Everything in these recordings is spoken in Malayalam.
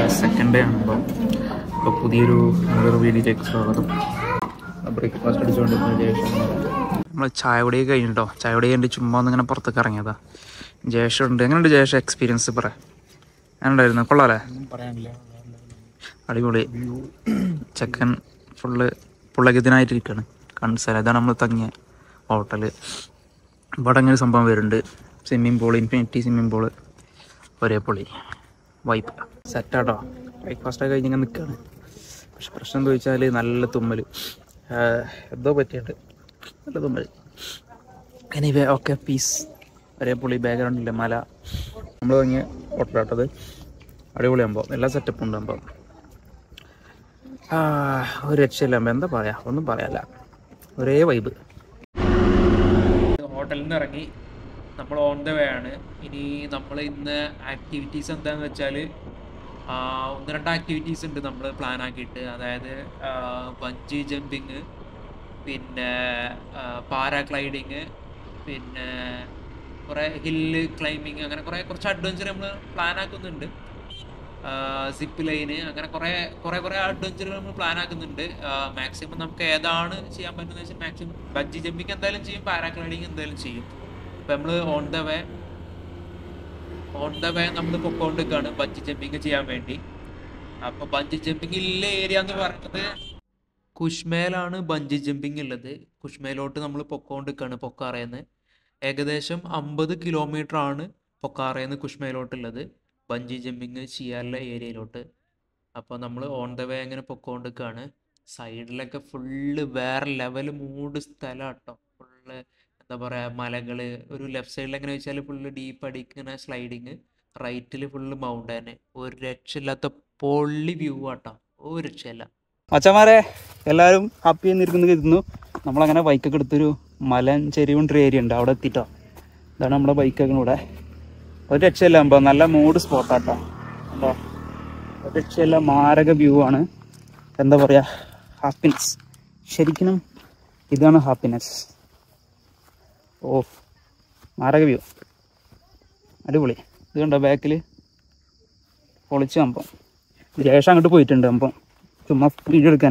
സെക്കൻഡ് ഡേ ആണ് ഇപ്പോൾ അപ്പോൾ പുതിയൊരു നല്ലൊരു വീഡിയോയിലേക്ക് സ്വാഗതം ബ്രേക്ക്ഫാസ്റ്റ് അടിച്ചുകൊണ്ടിരുന്ന ശേഷം നമ്മൾ ചായ കുടി കഴിഞ്ഞിട്ടോ ചായ കുടി കഴിഞ്ഞിട്ട് ചുമ്മാ ഒന്ന് ഇങ്ങനെ പുറത്തേക്ക് ഇറങ്ങിയതാ ജേഷം ഉണ്ട് എങ്ങനെയുണ്ട് ജേഷം എക്സ്പീരിയൻസ് പറ എങ്ങനെ ഉണ്ടായിരുന്നു കൊള്ളാല്ലേ പറയാനില്ല അടിപൊളി ചെക്കൻ ഫുള്ള് പുള്ളകത്തിനായിട്ടിരിക്കുകയാണ് കൺസല ഇതാണ് നമ്മൾ തങ്ങിയ ഹോട്ടല് ഇവിടെ അങ്ങനെ ഒരു സംഭവം വരുന്നുണ്ട് swimming pool infinity swimming pool ഒരേ പൊളി വൈപ്പ് സെറ്റാട്ടോ ബ്രേക്ക്ഫാസ്റ്റൊക്കെ കഴിഞ്ഞ് ഇങ്ങനെ നിൽക്കുകയാണ് പക്ഷെ പ്രശ്നം എന്താ വെച്ചാൽ നല്ല തുമ്മൽ എന്തോ പറ്റിയുണ്ട് നല്ല തുമ്മൽ എനിവേ ഓക്കെ പീസ് ഒരേ പൊളി ബാക്ക്ഗ്രൗണ്ടില്ലേ മല നമ്മൾ തുടങ്ങിയ ഹോട്ടലാട്ടത് അടിപൊളിയാകുമ്പോൾ എല്ലാ സെറ്റപ്പും ഉണ്ടാകുമ്പോൾ ഒരു രക്ഷയില്ല എന്താ പറയാ ഒന്നും പറയാല്ല ഒരേ വൈബ് ഹോട്ടലിൽ നിന്ന് ഇറങ്ങി നമ്മൾ ഓൺ ദ വേ ആണ് ഇനി നമ്മൾ ഇന്ന് ആക്ടിവിറ്റീസ് എന്താന്ന് വെച്ചാൽ ഒന്ന് രണ്ട് ആക്ടിവിറ്റീസ് ഉണ്ട് നമ്മൾ പ്ലാൻ ആക്കിയിട്ട് അതായത് ബഞ്ചി ജമ്പിങ് പിന്നെ പാരാഗ്ലൈഡിങ് പിന്നെ കുറേ ഹില്ല് ക്ലൈമ്പിങ് അങ്ങനെ കുറേ കുറച്ച് അഡ്വഞ്ചർ നമ്മൾ പ്ലാൻ ആക്കുന്നുണ്ട് സിപ്പ് ലൈന് അങ്ങനെ കുറേ കുറേ കുറേ അഡ്വഞ്ചറുകൾ നമ്മൾ പ്ലാൻ ആക്കുന്നുണ്ട് മാക്സിമം നമുക്ക് ഏതാണ് ചെയ്യാൻ പറ്റുന്നത് വെച്ചാൽ മാക്സിമം ബഞ്ചി ജമ്പിങ് എന്തായാലും ചെയ്യും പാരാഗ്ലൈഡിങ് എന്തായാലും ചെയ്യും അപ്പം നമ്മൾ on the way on the way നമ്മൾ പൊക്കോണ്ടിരിക്കുകയാണ് ബഞ്ചി ജമ്പിങ് ചെയ്യാൻ വേണ്ടി അപ്പോൾ ബഞ്ചി ജമ്പിങ് ഉള്ള ഏരിയ എന്ന് പറയുന്നത് കുഷ്മേലാണ് ബഞ്ചി ജമ്പിങ് ഉള്ളത് കുഷ്മേലോട്ട് നമ്മൾ പൊക്കോണ്ടിരിക്കുകയാണ് പൊക്കാറേന്ന് ഏകദേശം അമ്പത് കിലോമീറ്റർ ആണ് പൊക്കാറേന്ന് കുഷ്മേലോട്ടുള്ളത് ബഞ്ചി ജമ്പിങ് ചെയ്യാനുള്ള ഏരിയയിലോട്ട് അപ്പോൾ നമ്മൾ ഓൺ ദ വേ അങ്ങനെ പൊക്കോണ്ടിരിക്കുകയാണ് സൈഡിലൊക്കെ ഫുള്ള് വേറെ ലെവൽ മൂഡ് സ്ഥലം കേട്ടോ ഫുള്ള് എന്താ പറയുക മലകൾ ഒരു ലെഫ്റ്റ് സൈഡിൽ എങ്ങനെ വെച്ചാൽ ഫുള്ള് ഡീപ്പ് അടിക്കുന്ന സ്ലൈഡിങ് റൈറ്റിൽ ഫുള്ള് മൗണ്ടന് ഒരു രക്ഷയില്ലാത്ത പൊള്ളി വ്യൂ ആട്ടോ ഒരു രക്ഷയില്ല അച്ഛന്മാരെ എല്ലാവരും ഹാപ്പി എന്നിരിക്കുന്നു കരുതുന്നു നമ്മളങ്ങനെ ബൈക്കൊക്കെ എടുത്തൊരു മലൻ ചെരിവുണ്ടൊരു ഏരിയ ഉണ്ട് അവിടെ എത്തിട്ടോ ഇതാണ് നമ്മുടെ ബൈക്കൊക്കെ ഇവിടെ ഒരു രക്ഷയില്ല അമ്പോ നല്ല മൂഡ് സ്പോട്ടാട്ടോ ഉണ്ടോ ഒരു രക്ഷയില്ല മാരക വ്യൂ ആണ് എന്താ പറയാ ഹാപ്പിനെസ് ശരിക്കും ഇതാണ് ഹാപ്പിനെസ് ഓ മാരക വ്യൂ അടിപൊളി ഇത് കണ്ടോ ബാക്കിൽ പൊളിച്ച് കമ്പം ശേഷം അങ്ങോട്ട് പോയിട്ടുണ്ട് അപ്പം ചുമ്മാ വീഡിയോ എടുക്കാൻ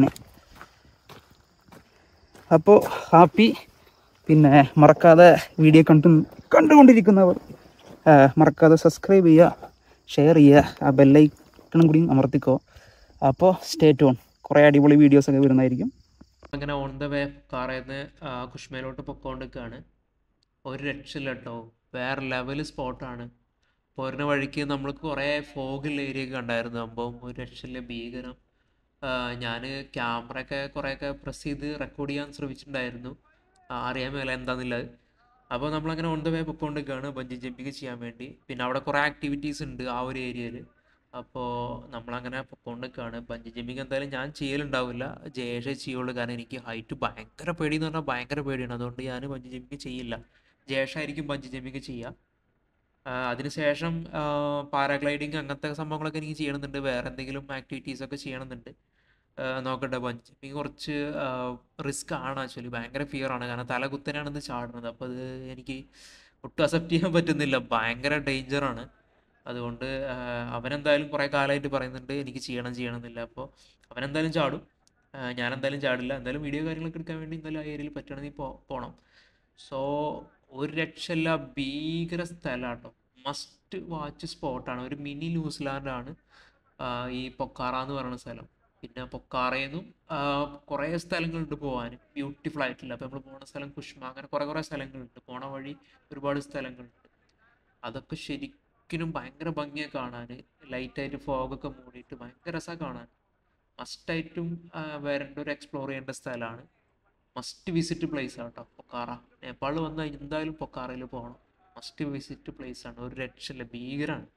അപ്പോൾ ഹാപ്പി പിന്നെ മറക്കാതെ വീഡിയോ കണ്ടു കണ്ടുകൊണ്ടിരിക്കുന്നവർ ആ, മറക്കാതെ സബ്സ്ക്രൈബ് ചെയ്യുക ഷെയർ ചെയ്യുക ആ ബെല്ലൈക്കണും കൂടി അമർത്തിക്കോ അപ്പോൾ സ്റ്റേ ടോൺ കുറേ അടിപൊളി വീഡിയോസൊക്കെ വരുന്നതായിരിക്കും അങ്ങനെ ഓൺ ദ വേ കാറേന്ന് കുഷ്മേലോട്ട് പൊക്കോണ്ടിരിക്കുകയാണ് ഒരു രക്ഷയില്ല കേട്ടോ വേറെ ലെവൽ സ്പോട്ടാണ് പോരുന്ന വഴിക്ക് നമ്മൾ കുറേ ഫോഗുള്ള ഏരിയ ഒക്കെ കണ്ടായിരുന്നു സംഭവം ഒരു രക്ഷയില്ല ഭീകരം ഞാൻ ക്യാമറയൊക്കെ കുറേയൊക്കെ പ്രസ് ചെയ്ത് റെക്കോർഡ് ചെയ്യാൻ ശ്രമിച്ചിട്ടുണ്ടായിരുന്നു ആ, അറിയാൻ മേല എന്താണെന്നുള്ളത് അപ്പോൾ നമ്മളങ്ങനെ ഓൺ ദ വേ പൊക്കോണ്ടിരിക്കുകയാണ് ബഞ്ചി ജമ്പിങ് ചെയ്യാൻ വേണ്ടി പിന്നെ അവിടെ കുറേ ആക്ടിവിറ്റീസ് ഉണ്ട് ആ ഒരു ഏരിയയിൽ അപ്പോൾ നമ്മളങ്ങനെ പൊക്കോണ്ടിരിക്കുകയാണ് ബഞ്ചി ജമ്പിങ് എന്തായാലും ഞാൻ ചെയ്യലുണ്ടാവില്ല ജയേഷേ ചെയ്യുള്ളൂ കാരണം എനിക്ക് ഹൈറ്റ് ഭയങ്കര പേടി എന്ന് പറഞ്ഞാൽ ഭയങ്കര പേടിയാണ് അതുകൊണ്ട് ഞാൻ ബഞ്ചി ജമ്പിങ് ചെയ്യില്ല ജയേഷായിരിക്കും ബഞ്ചി ജമ്പിങ് ചെയ്യുക ആ, അതിനുശേഷം പാരാഗ്ലൈഡിങ് അങ്ങനത്തെ സംഭവങ്ങളൊക്കെ എനിക്ക് ചെയ്യണമെന്നുണ്ട് വേറെ എന്തെങ്കിലും ആക്ടിവിറ്റീസ് ഒക്കെ ചെയ്യണമെന്നുണ്ട് ആ, നോക്കട്ടെ ബഞ്ച് ജമ്പിങ് കുറച്ച് റിസ്ക് ആണ് ആക്ച്വലി ഭയങ്കര ഫിയർ ആണ് കാരണം തല കുത്തനെയാണ് ഇത് ചാടുന്നത് അപ്പോൾ അത് എനിക്ക് ഒട്ടും അക്സെപ്റ്റ് ചെയ്യാൻ പറ്റുന്നില്ല ഭയങ്കര ഡേഞ്ചറാണ് അതുകൊണ്ട് ആ, അവനെന്തായാലും കുറേ കാലമായിട്ട് പറയുന്നുണ്ട് എനിക്ക് ചെയ്യണം ചെയ്യണം എന്നില്ല അപ്പോൾ അവനെന്തായാലും ചാടും ആ, ഞാനെന്തായാലും ചാടില്ല എന്തായാലും വീഡിയോ കാര്യങ്ങളൊക്കെ എടുക്കാൻ വേണ്ടി എന്തായാലും ആ ഏരിയയിൽ പറ്റുകയാണെങ്കിൽ പോ പോകണം സോ ഒരു രക്ഷയില്ല ഭീകര സ്ഥലമാട്ടോ മസ്റ്റ് വാച്ച് സ്പോട്ടാണ് ഒരു മിനി ന്യൂസിലാൻഡാണ് ഈ പൊക്കാറ എന്ന് പറയുന്ന സ്ഥലം പിന്നെ പൊക്കാറയിൽ നിന്നും കുറേ സ്ഥലങ്ങളുണ്ട് പോകാൻ ബ്യൂട്ടിഫുൾ ആയിട്ടില്ല അപ്പോൾ നമ്മൾ പോകുന്ന സ്ഥലം കുഷ്മ അങ്ങനെ കുറേ കുറേ സ്ഥലങ്ങളുണ്ട് പോണ വഴി ഒരുപാട് സ്ഥലങ്ങളുണ്ട് അതൊക്കെ ശരിക്കും ഭയങ്കര ഭംഗിയാണ് കാണാൻ ലൈറ്റായിട്ട് ഫോഗൊക്കെ മൂടിയിട്ട് ഭയങ്കര രസമാണ് കാണാൻ മസ്റ്റായിട്ടും വരേണ്ട ഒരു എക്സ്പ്ലോർ ചെയ്യേണ്ട സ്ഥലമാണ് മസ്റ്റ് വിസിറ്റ് പ്ലേസ് ആണ് കേട്ടോ പൊക്കാറ നേപ്പാൾ വന്നാൽ എന്തായാലും പൊക്കാറയിൽ പോകണം മസ്റ്റ് വിസിറ്റ് പ്ലേസ് ആണ് ഒരു രക്ഷയില്ല ഭീകരമാണ്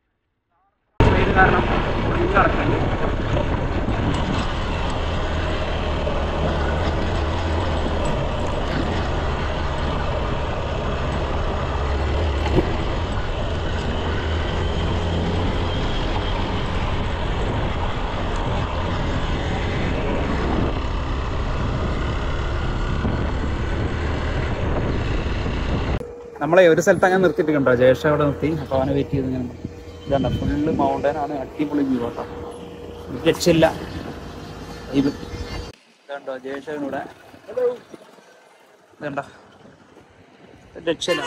കാരണം നടക്കുന്നുണ്ട് നമ്മളെ ഒരു സ്ഥലത്ത് അങ്ങനെ നിർത്തിയിട്ട് കണ്ടോ ജയേഷ അവിടെ നിർത്തി അപ്പോൾ അവനെ വെയിറ്റ് ചെയ്ത് ഇങ്ങനെ ഇതാണ് ഫുള്ള് മൗണ്ടൻ ആണ് അടിപൊളി വ്യൂ കേട്ടോ ഒരു രക്ഷയില്ല ഇത് ഇതുണ്ടോ ജയശവനൂടെ ഇതുണ്ടോ ഒരു രക്ഷയില്ല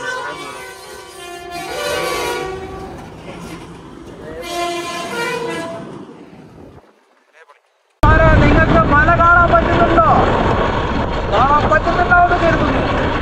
നിങ്ങൾക്ക് മല കാണാൻ പറ്റുന്നുണ്ടോ കാണാൻ പറ്റുന്നുണ്ടോ എന്ന് കരുതുന്നു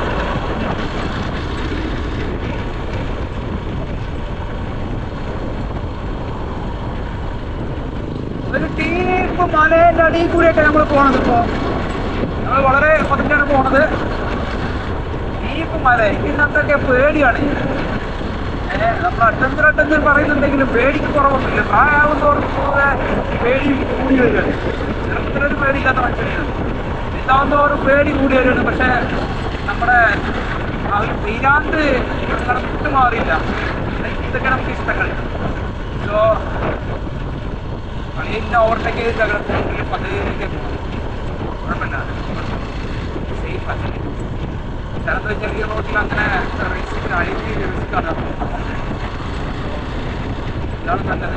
ഒരു ടീപ്പ് മലയുടെ അടിയിൽ കൂടിയൊക്കെ നമ്മൾ പോണത് ഇപ്പോ നമ്മൾ വളരെ പതുക്കെയാണ് പോണത് ടീപ്പ് മല ഇന്നത്തൊക്കെ പേടിയാണ് ഏ, നമ്മൾ അട്ടഞ്ചർ അട്ടഞ്ചർ പറയുന്നുണ്ടെങ്കിലും പേടിക്ക് കുറവൊന്നുമില്ല പ്രായമാകുന്നതോറും കൂടെ പേടി കൂടി വരികയാണ് ചെറുപ്പത്തിലൊരു പേടിയില്ലാത്ത മനുഷ്യനാണ് ഇതാവുന്നതോറും പേടി കൂടി വരികയാണ് പക്ഷെ നമ്മുടെ ആ ഒരു വീരാന്ത് ഞങ്ങളുടെ വിട്ടു മാറിയില്ല ഇതൊക്കെ നമുക്ക് ഇഷ്ടങ്ങൾ സോ കളിയില്ല ഓവർടേക്ക് ചെയ്ത് തകർത്തിട്ടുണ്ടെങ്കിൽ പദ്ധതിയിലേക്ക് പോകും കുഴപ്പമില്ല സേഫ് ആണ് ചിലത് ചെറിയ റോഡിൽ അങ്ങനെ റിസ്ക് അഴിഞ്ഞ് റിസ്ക് ആണ് ഇതാണ് നല്ലത്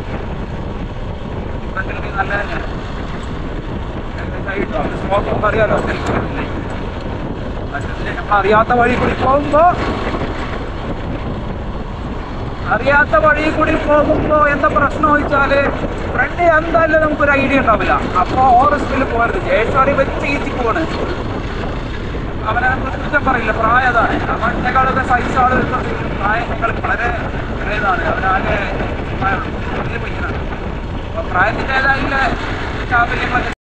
ഇവിടെങ്കിൽ നല്ല തന്നെയാണ് സ്മോക്ക് അറിയാലോ നമ്മൾ അറിയാത്ത വഴി കൂടി പോകുമ്പോ അറിയാത്ത വഴി കൂടി പോകുമ്പോ എന്താ പ്രശ്നം വെച്ചാല് ഫ്രണ്ട് എന്തായാലും നമുക്കൊരു ഐഡിയ ഉണ്ടാവില്ല അപ്പൊ ഓറസ്റ്റിൽ പോകരുത് ജയേശ്വരി വെച്ച് ഈച്ചി പോവാണ് അവനെ നമ്മൾ കുറ്റം പറയില്ല പ്രായം അതാണ് അവനേക്കാളൊക്കെ സൈസ് ആള് പ്രായത്തേക്കാൾ വളരെ ഇതാണ് അവനാകെ പ്രായമുള്ളൂ. വലിയ പയ്യനാണ് അപ്പൊ പ്രായത്തിൻ്റെതായുള്ള ചാപല്യങ്ങളൊക്കെ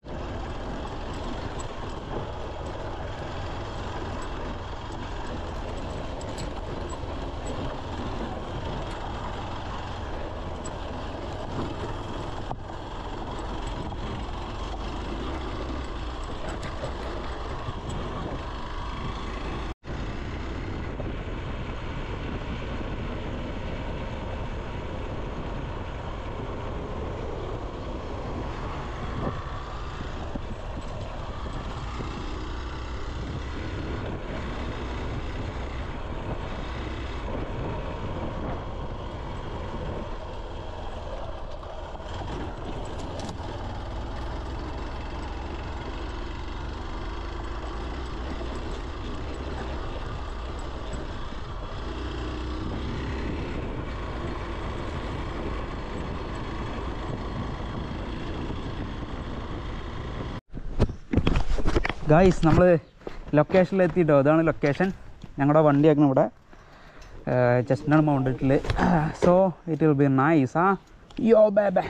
ഗായ്സ് നമ്മൾ ലൊക്കേഷനിൽ എത്തിയിട്ടോ അതാണ് ലൊക്കേഷൻ ഞങ്ങളുടെ വണ്ടിയാക്കണം ഇവിടെ ചെസ്റ്റനാണ് മൗണ്ടിട്ടിൽ so it will be nice ആ യോ ബേ ബേ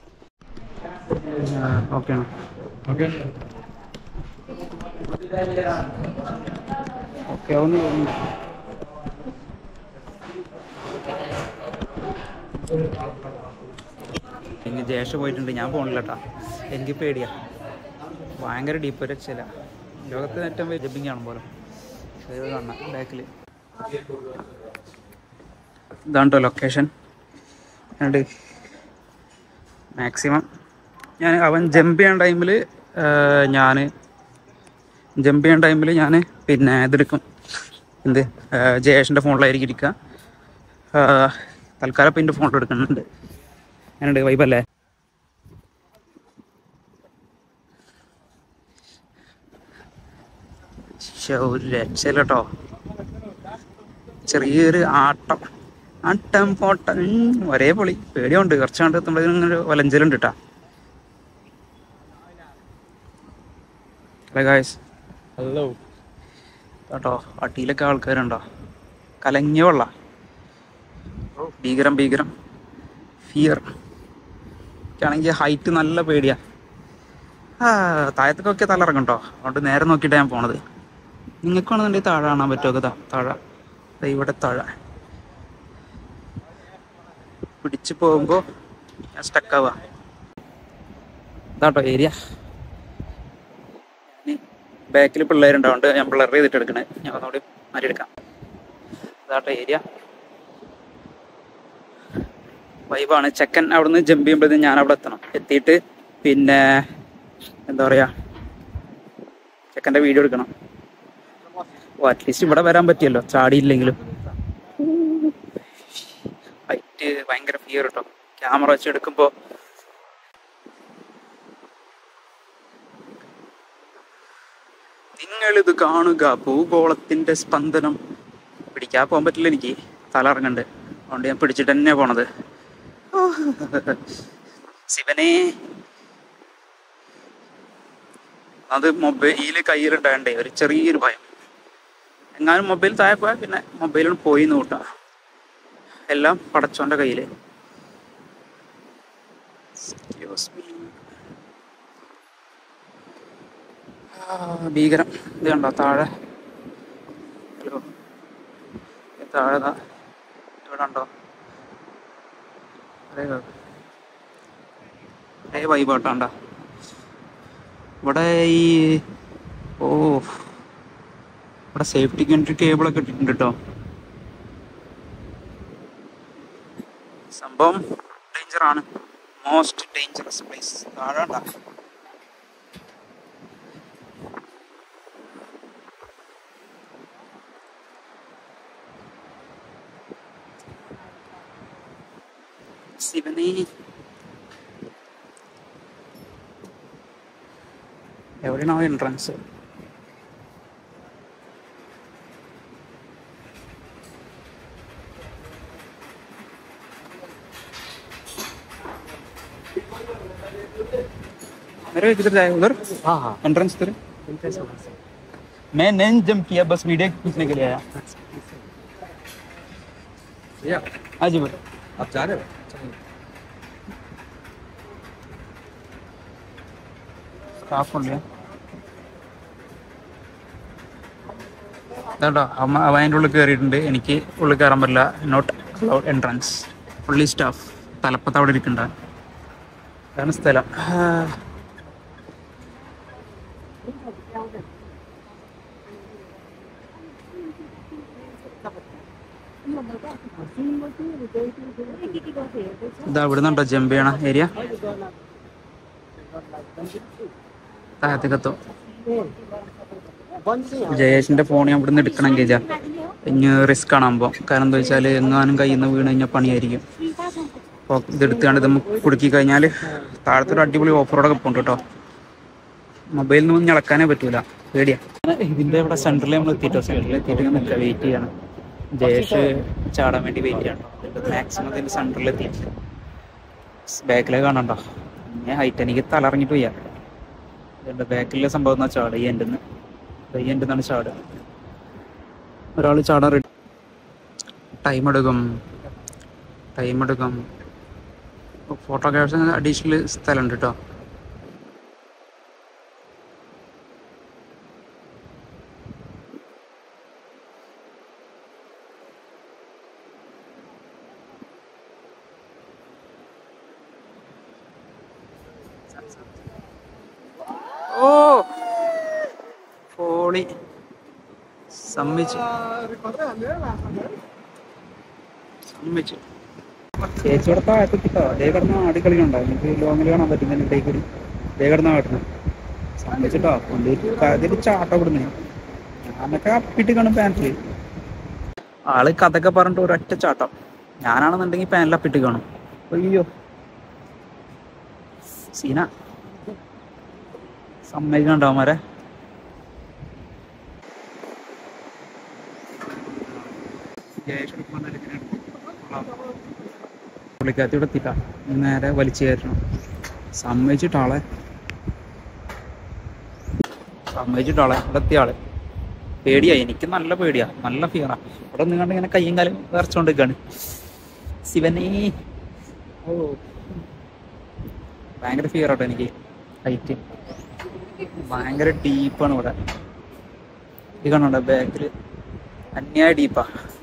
ഓക്കെ ആണ് ഓക്കെ ഒന്ന് തോന്നുന്നു എനിക്ക് ജേഷ പോയിട്ടുണ്ട് ഞാൻ പോണില്ല കേട്ടാ എനിക്ക് പേടിയാ ഭയങ്കര ഡീപ്പ് രക്ഷയില്ല ലോകത്തിന് ഏറ്റവും വലിയ ജമ്പിങ് ആണ് പോലെ കാണാം ബാക്കിൽ ഇതാണ് കേട്ടോ ലൊക്കേഷൻ ഉണ്ട് മാക്സിമം ഞാൻ അവൻ ജമ്പ് ചെയ്യാൻ ടൈമിൽ ഞാൻ ജമ്പ് ചെയ്യാൻ ടൈമിൽ ഞാൻ പിന്നെ ഇതെടുക്കും എന്ത് ജയേഷിൻ്റെ ഫോണിലായിരിക്കും ഇരിക്കുക ആ, തൽക്കാലം ഇപ്പം എൻ്റെ ഫോണിൽ എടുക്കുന്നുണ്ട് ഞാനുണ്ട് വൈബല്ലേ ശ്ശെ, ഒരു രക്ഷയില്ല കേട്ടോ ചെറിയൊരു ആട്ടം ആട്ടം പോട്ടം ഉം, ഒരേ പൊളി പേടിയുണ്ട് കുറച്ചാണ്ട് നമ്മളിങ്ങനെ വലഞ്ചലുണ്ട് കേട്ടാ ഹലോ ഗായ്സ് ഹലോ കേട്ടോ അടിയിലൊക്കെ ആൾക്കാരുണ്ടോ കലങ്ങിയ വെള്ള ഭീകരം ഭീകരം ഫിയർ ആണെങ്കിൽ ഹൈറ്റ് നല്ല പേടിയാ ആ താഴത്തേക്കൊക്കെ തലയിറങ്ങും കേട്ടോ അതുകൊണ്ട് നേരെ നോക്കിയിട്ടാണ് ഞാൻ പോണത് നിങ്ങൾക്ക് വേണമെന്നുണ്ടെങ്കിൽ താഴെ കാണാൻ പറ്റുമോ ദാ താഴെ ദാ ഇവിടെ താഴെ പിടിച്ചു പോകുമ്പോൾ ഞാൻ സ്റ്റക്കാവുക ഇതാട്ടോ ഏരിയ ബാക്കിൽ പിള്ളേരുണ്ടാവുണ്ട് ഞാൻ പിള്ളേർ ചെയ്തിട്ട് എടുക്കണേ ഞാൻ ഒന്നുകൂടി മാറ്റി എടുക്കാം ഇതാട്ടോ ഏരിയ വൈബാണ് ചെക്കൻ അവിടുന്ന് ജമ്പ് ചെയ്യുമ്പോഴത്തേക്കും ഞാൻ അവിടെ എത്തണം എത്തിയിട്ട് പിന്നെ എന്താ പറയാ ചെക്കൻ്റെ വീഡിയോ എടുക്കണം ഓ അറ്റ്ലീസ്റ്റ് ഇവിടെ വരാൻ പറ്റിയല്ലോ ചാടിയില്ലെങ്കിലും ഐ ലൈറ്റ് ഭയങ്കര ഫിയർ കേട്ടോ ക്യാമറ വെച്ച് എടുക്കുമ്പോൾ നിങ്ങളിത് കാണുക ഭൂഗോളത്തിന്റെ സ്പന്ദനം പിടിക്കാൻ പോകാൻ പറ്റില്ല എനിക്ക് തല ഇറങ്ങണ്ട് അതുകൊണ്ട് ഞാൻ പിടിച്ചിട്ട് തന്നെ പോണത് ഓ, ശിവനെ അത് മൊബൈൽ കയ്യിലുണ്ടാകണ്ടേ ഒരു ചെറിയൊരു ഭയം എങ്ങാനും മൊബൈൽ താഴെ പോയാൽ പിന്നെ മൊബൈലിന് പോയി നോട്ടാ എല്ലാം പടച്ചോന്റെ കയ്യില് Excuse me. ആ, ഭീകരം ഇത് കണ്ടോ താഴെ ഹലോ ഇത് താഴെ ദാ ഇവിടെ ഉണ്ടോ അതേ വൈബാട്ടാണ്ട ഇവിടെ ഈ ഓ ഇവിടെ സേഫ്റ്റി കൺട്രി കേബിളൊക്കെ ഇട്ടിട്ടുണ്ട് കേട്ടോ സംഭവം ഡേഞ്ചർ ആണ് മോസ്റ്റ് ഡേഞ്ചറസ് പ്ലേസ് താഴാണ്ട ശിവനെ എവിടെയാണോ എൻട്രൻസ് मेरे किधर जाए उधर हाँ हाँ एंट्रेंस उधर मैं नहीं जम किया बस वीडियो खींचने के लिए आया भैया हाँ जी बोलो आप जा रहे हो चलिए സ്റ്റാഫ് ഉണ്ട് ഇതാട്ടോ അമ്മ അവ അതിൻ്റെ ഉള്ളിൽ കയറിയിട്ടുണ്ട് എനിക്ക് ഉള്ളിൽ കയറാൻ പറ്റില്ല not allowed entrance fully staff തലപ്പത്ത് അവിടെ ഇരിക്കണ്ട അതാണ് സ്ഥലം ഇതാ ഇവിടെ നിന്നുണ്ടോ ജമ്പ് ചെയ്യണ ഏരിയ താഴത്തേക്കെത്തും ജയേഷിന്റെ ഫോൺ ഞാൻ ഇവിടുന്ന് എടുക്കണം കേജാ ഇനി റിസ്ക് ആണാകുമ്പോൾ കാരണം എന്താ വെച്ചാൽ എങ്ങാനും കയ്യിൽ നിന്ന് വീണ് കഴിഞ്ഞാൽ പണിയായിരിക്കും അപ്പോൾ ഇത് എടുത്തുകൊണ്ട് ഇത് നമുക്ക് കുടുക്കി കഴിഞ്ഞാൽ താഴത്തെ ഒരു അടിപൊളി ഓഫറോടൊക്കെ പോകുന്നുണ്ട് കേട്ടോ മൊബൈലിൽ നിന്ന് ഇളക്കാനേ പറ്റൂല പേടിയാ ഇതിന്റെ ഇവിടെ സെന്ററിൽ നമ്മൾ എത്തിയിട്ടോ സെന്ററിൽ എത്തിയിട്ട് നിൽക്കുക വെയിറ്റ് ചെയ്യണം ജയേഷ് ചാടാൻ വേണ്ടി വെയിറ്റ് ചെയ്യണം മാക്സിമം ഇതിന്റെ സെന്ററിൽ എത്തിയിട്ട് ബാക്കിലെ കാണണ്ടോ ഞാൻ ഹൈറ്റ് എനിക്ക് തലറങ്ങിട്ട് പോയാ എന്റെ ബാക്കിലെ സംഭവം എന്നാ ചാട് ഈ എൻ്റെ ഈ എൻ്റെ നിന്നാണ് ചാട് ഒരാൾ ചാടാൻ റെഡി ടൈം എടുക്കും ടൈം എടുക്കും ഫോട്ടോഗ്രാഫ്സിന് അഡീഷണൽ സ്ഥലമുണ്ട് കേട്ടോ ഓ പോളി സമ്മതിച്ചു സമ്മതിച്ചു ചേച്ചിയുടെ താഴത്തെത്തിട്ടോ അതേ കിടന്ന ആടി കളിക്കണ്ടോ എനിക്ക് ലോങ്ങിൽ കാണാൻ പറ്റുന്ന ഇടയിൽ കൂടി അതേ കിടന്ന കാട്ടുന്നു സമ്മതിച്ചിട്ടോ കൊണ്ടുപോയിട്ട് അതിൽ ചാട്ടം വിടുന്നേ ഞാനൊക്കെ അപ്പിട്ട് കാണും പാൻറ്റിൽ ആള് കഥയൊക്കെ പറഞ്ഞിട്ട് ഒരൊറ്റ ചാട്ടം ഞാനാണെന്നുണ്ടെങ്കിൽ പാനിൽ അപ്പിട്ട് കാണും അയ്യോ സീന സമ്മതിക്കണ്ടോ മാരെ പുള്ളിക്കകത്ത് ഇവിടെ എത്തിയില്ല നേരെ വലിച്ചു കയറ്റണം സമ്മതിച്ചിട്ടാളെ സമ്മതിച്ചിട്ടാളെ ഇവിടെ എത്തിയ ആള് പേടിയാ എനിക്ക് നല്ല പേടിയാ നല്ല ഫിയറാ ഇവിടെ നിങ്ങണ്ട് ഇങ്ങനെ കയ്യും കാലും വിറച്ചോണ്ടിരിക്കാണ് ശിവനേ ഓ ഭയങ്കര ഫിയർ ആട്ടോ എനിക്ക് ഹൈറ്റ് ഭയങ്കര ഡീപ്പാണ് ഇവിടെ ഇത് കാണണ്ട ബാക്കില് അന്യായ ഡീപ്പാ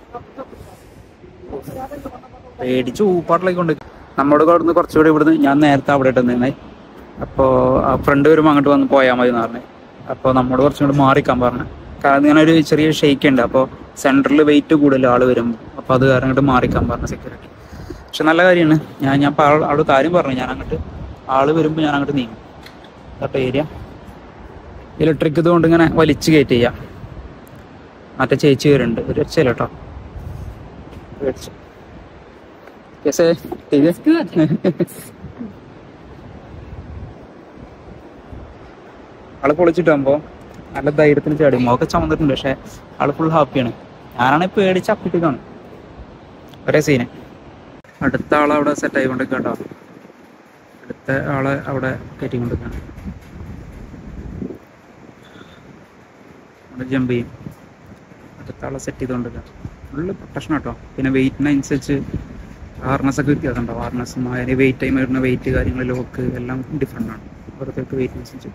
പേടിച്ച് ഊപ്പാട്ടിലേക്ക് കൊണ്ട് നമ്മളോട് അവിടുന്ന് കുറച്ചുകൂടി ഇവിടുന്ന് ഞാൻ നേരത്തെ അവിടെ ഇട്ട് നിന്നേ അപ്പോൾ ആ ഫ്രണ്ട് വരുമ്പോൾ അങ്ങോട്ട് വന്ന് പോയാൽ മതി എന്ന് പറഞ്ഞു അപ്പോൾ നമ്മോട് കുറച്ചും കൂടി മാറിക്കാൻ പറഞ്ഞു കാരണം ഇങ്ങനെ ഒരു ചെറിയ ഷെയ്ക്ക് ഉണ്ട് അപ്പോൾ സെൻറ്ററിൽ വെയിറ്റ് കൂടുതൽ ആൾ വരും അപ്പോൾ അത് കാരണം അങ്ങോട്ട് മാറിക്കാൻ പറഞ്ഞു സെക്യൂരിറ്റി പക്ഷെ നല്ല കാര്യമാണ് ഞാൻ ഞാൻ ഇപ്പോൾ ആൾ- അവിടെ കാര്യം പറഞ്ഞു ഞാൻ അങ്ങോട്ട് ആള് വരുമ്പോൾ ഞാൻ അങ്ങോട്ട് നീങ്ങും കേട്ടോ ഏരിയ ഇലക്ട്രിക് ഇതുകൊണ്ട് ഇങ്ങനെ വലിച്ചു കയറ്റി ചെയ്യാം മറ്റേ ചേച്ചി വരുന്നുണ്ട് ഒരു രക്ഷയില്ല കേട്ടോ പേടിച്ചു कैसे ठीक है Good. ആള് പൊളിച്ചിട്ടാകുമ്പോ നല്ല ധൈര്യത്തിന് ചാടി മോക്കെ ചുമന്നിട്ടുണ്ട് പക്ഷെ ആള് ഫുൾ ഹാപ്പിയാണ് ഞാനാണെങ്കിൽ പേടിച്ച് അപ്പിട്ടിക്കാണ് ഒരേ സീന് അടുത്ത ആളെ അവിടെ സെറ്റ് ആയിക്കൊണ്ട് കേട്ടോ അടുത്ത ആളെ അവിടെ കയറ്റിക്കൊണ്ടിരിക്കാണ് അവിടെ ജമ്പ് ചെയ്യും അടുത്ത ആളെ സെറ്റ് ചെയ്തുകൊണ്ടിരിക്കുക ഫുള്ള് പ്രൊട്ടക്ഷൻ കേട്ടോ പിന്നെ വെയിറ്റിനനുസരിച്ച് ഹാർനസ് ഒക്കെ വ്യത്യാസം ഉണ്ടാവും ഹാർനസും അതിന് വെയിറ്റ് ടൈം വരുന്ന വെയിറ്റ് കാര്യങ്ങൾ ലോക്ക് എല്ലാം ഡിഫറെൻ്റ് ആണ് ഓരോരുത്തർക്ക് വെയിറ്റിനനുസരിച്ച്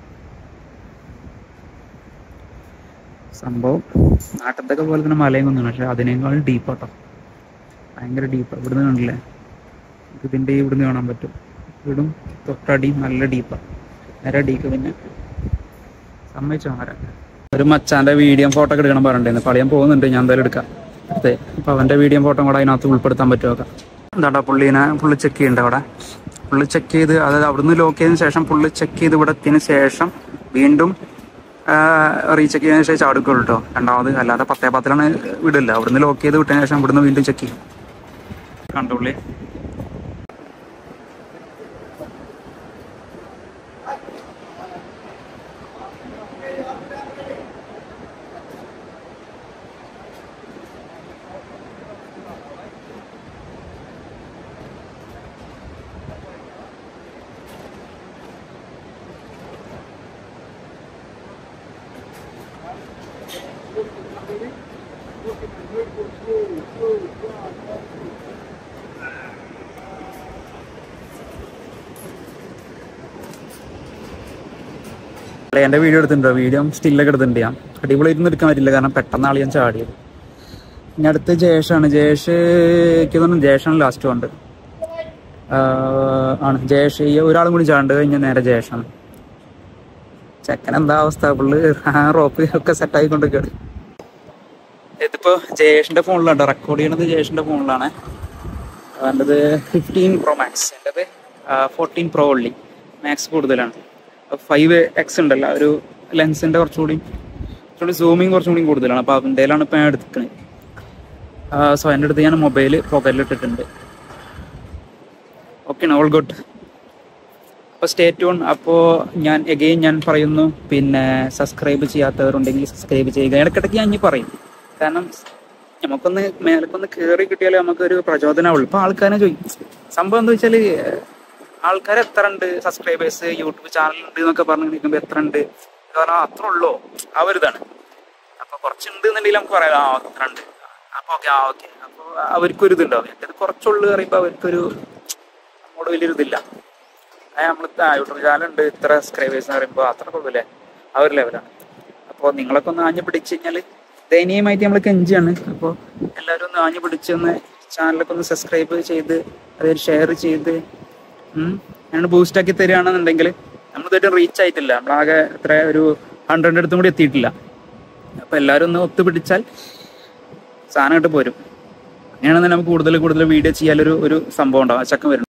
സംഭവം നാട്ടത്തൊക്കെ പോലെ തന്നെ മലയും കുന്നാണ് പക്ഷെ അതിനേക്കാൾ ഡീപ്പാട്ടോ ഭയങ്കര ഡീപ്പാ ഇവിടുന്ന് കണ്ടില്ലേ നമുക്ക് ഇതിൻ്റെ ഇവിടുന്ന് കാണാൻ പറ്റും ഇവിടും തൊട്ടടി നല്ല ഡീപ്പാ നേരെ അടിക്ക് പിന്നെ സമ്മതിച്ചോ ആരാ ഒരു മച്ചാന്റെ വീഡിയോ ഫോട്ടോ ഒക്കെ എടുക്കണം പറഞ്ഞിട്ടുണ്ടായിരുന്നു അപ്പോൾ ഞാൻ പോകുന്നുണ്ട് ഞാൻ എന്തായാലും എടുക്കാം അതെ അപ്പോൾ അവൻ്റെ വീഡിയോ ഫോട്ടോ കൂടെ അതിനകത്ത് ഉൾപ്പെടുത്താൻ പറ്റുമോ നോക്കാം എന്താടാ പുള്ളീനെ പുള്ളി ചെക്ക് ചെയ്യുന്നുണ്ട് അവിടെ പുള്ളി ചെക്ക് ചെയ്ത് അതായത് അവിടുന്ന് ലോക്ക് ചെയ്തതിന് ശേഷം പുള്ളി ചെക്ക് ചെയ്ത് ഇവിടെ എത്തിയതിന് ശേഷം വീണ്ടും റീചെക്ക് ചെയ്തതിന് ശേഷം ചാടുക്കുള്ളൂ കേട്ടോ രണ്ടാമത് അല്ലാതെ പത്തേ പത്തിലാണ് വിടില്ല അവിടുന്ന് ലോക്ക് ചെയ്ത് വിട്ടതിന് ശേഷം ഇവിടുന്ന് വീണ്ടും ചെക്ക് ചെയ്യും കണ്ടുള്ളി അല്ല എൻ്റെ വീഡിയോ എടുത്തിട്ടുണ്ടോ വീഡിയോ സ്റ്റില്ലൊക്കെ എടുത്തിട്ടുണ്ട് ഞാൻ അടിപൊളിയായിട്ടൊന്നും എടുക്കാൻ പറ്റില്ല കാരണം പെട്ടെന്ന് ആൾ ഞാൻ ചാടിയത് ഇനി അടുത്ത് ജയേഷാണ് ജയേഷ് എനിക്ക് തോന്നുന്നു ജയേഷാണ് ലാസ്റ്റ് കൊണ്ട് ആണ് ജയേഷ് ഈ ഒരാളും കൂടി ചാണ്ട് കഴിഞ്ഞാൽ നേരെ ജയേഷാണ് ചെക്കൻ എന്താ അവസ്ഥ പുള്ളി റോപ്പ് ഒക്കെ സെറ്റ് ആയിക്കൊണ്ടിരിക്കുകയാണ് ഇതിപ്പോ ജയേഷിന്റെ ഫോണിലാണ് റെക്കോർഡ് ചെയ്യണത് ജയേഷിന്റെ ഫോണിലാണ് അവൻ്റെത് ഫിഫ്റ്റീൻ പ്രോ മാക്സ് എൻ്റെത് ഫോർട്ടീൻ പ്രോ ഉള്ളി മാക്സ് കൂടുതലാണ് ഫൈവ് എക്സ് ഉണ്ടല്ലോ ഒരു ലെൻസിന്റെ കുറച്ചുകൂടി കുറച്ചുകൂടി സൂമിങ് കുറച്ചും കൂടി കൂടുതലാണ് അപ്പോൾ അവൻ്റെയിലാണ് ഇപ്പം ഞാൻ എടുക്കുന്നത് സോ എൻ്റെ അടുത്ത് ഞാൻ മൊബൈൽ പോക്കറ്റിൽ ഇട്ടിട്ടുണ്ട് ഓക്കെ ഓൾ ഗുഡ് അപ്പോൾ സ്റ്റേ ട്യൂൺ അപ്പോൾ ഞാൻ എഗെയിൻ ഞാൻ പറയുന്നു പിന്നെ സബ്സ്ക്രൈബ് ചെയ്യാത്തവരുണ്ടെങ്കിൽ സബ്സ്ക്രൈബ് ചെയ്യുക ഇടയ്ക്കിടയ്ക്ക് ഞാൻ ഇനി പറയും കാരണം നമുക്കൊന്ന് മേലക്കൊന്ന് കയറി കിട്ടിയാലേ നമുക്കൊരു പ്രചോദനമുള്ളൂ ഇപ്പൊ ആൾക്കാരെ ചോദിക്കും സംഭവം എന്താ വെച്ചാല് ആൾക്കാർ എത്ര ഉണ്ട് സബ്സ്ക്രൈബേഴ്സ് യൂട്യൂബ് ചാനൽ ഉണ്ട് എന്നൊക്കെ പറഞ്ഞു നിൽക്കുമ്പോൾ എത്ര ഉണ്ട് കാരണം അത്ര ഉള്ളോ ആ ഒരു ഇതാണ് അപ്പൊ കുറച്ചുണ്ട് എന്നുണ്ടെങ്കിൽ നമുക്ക് പറയാം ആ അത്ര ഉണ്ട് അപ്പൊ ഓക്കെ ആ ഓക്കെ അപ്പൊ അവർക്കൊരു ഇതുണ്ടാവും ഇത് കുറച്ചുള്ളു പറയുമ്പോൾ അവർക്കൊരു നമ്മോട് വലിയൊരു ഇതില്ല നമ്മൾ യൂട്യൂബ് ചാനൽ ഉണ്ട് ഇത്ര സബ്സ്ക്രൈബേഴ്സ് എന്ന് പറയുമ്പോൾ അത്ര കൊള്ളൂല്ലേ ആ ഒരു ലെവലാണ് അപ്പോൾ നിങ്ങളൊക്കെ ഒന്ന് ആഞ്ഞു പിടിച്ച് കഴിഞ്ഞാൽ ദയനീയമായിട്ട് നമ്മൾ കെഞ്ചിയാണ് അപ്പോൾ എല്ലാവരും ഒന്ന് ആഞ്ഞു പിടിച്ചൊന്ന് ചാനലൊക്കെ ഒന്ന് സബ്സ്ക്രൈബ് ചെയ്ത് അതൊരു ഷെയർ ചെയ്ത് ഞാൻ ബൂസ്റ്റ് ആക്കി തരികയാണെന്നുണ്ടെങ്കിൽ നമ്മൾ ഇതുവരെ റീച്ച് ആയിട്ടില്ല നമ്മളാകെ എത്ര ഒരു ഹൺഡ്രഡ് അടുത്തും കൂടി എത്തിയിട്ടില്ല അപ്പോൾ എല്ലാവരും ഒന്ന് ഒത്തുപിടിച്ചാൽ സാധനം ഇട്ട് പോരും അങ്ങനെയാണെന്നുണ്ടെങ്കിൽ നമുക്ക് കൂടുതൽ കൂടുതൽ വീഡിയോ ചെയ്യാനൊരു ഒരു സംഭവം ഉണ്ടാവും ആ ചക്കം വരും